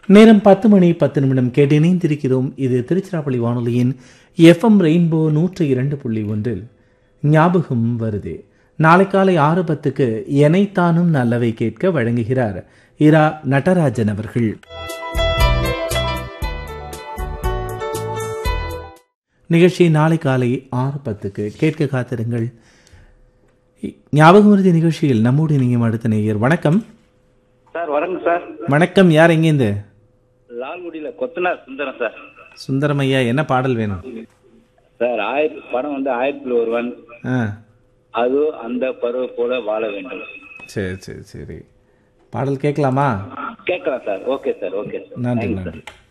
நேரம் பத்து மணி பத்து நிமிடம் கேட்டு இணைந்திருக்கிறோம் இது திருச்சிராப்பள்ளி வானொலியின் எஃப்எம் ரெயின்போ நூற்று இரண்டு புள்ளி ஒன்றில் ஞாபகம் வருது நாளை காலை ஆறு பத்துக்கு எனைத்தானும் நல்லவை கேட்க வழங்குகிறார் இரா நடராஜன் அவர்கள் நிகழ்ச்சி நாளை காலை ஆறு பத்துக்கு கேட்க காத்திருங்கள் ஞாபகம் வருதி நிகழ்ச்சியில் நம்மோடு இணையும் அடுத்த நேயர் வணக்கம் சார் வணக்கம் சார் வணக்கம் யார் எங்கேருந்து லால்குடியில கொத்தனார் சுந்தரம் சார் சுந்தரம் ஐயா என்ன பாடல் வேணும் சார் ஆயிரத்தி படம் வந்து ஆயிரத்தில் ஒருவன் ஆ அது அந்த பருவ போல வாழ வேண்டும் சரி சரி சரி பாடல் கேட்கலாமா கேட்கலாம் sir okay sir okay sir நன்றி Thank you, sir. நன்றி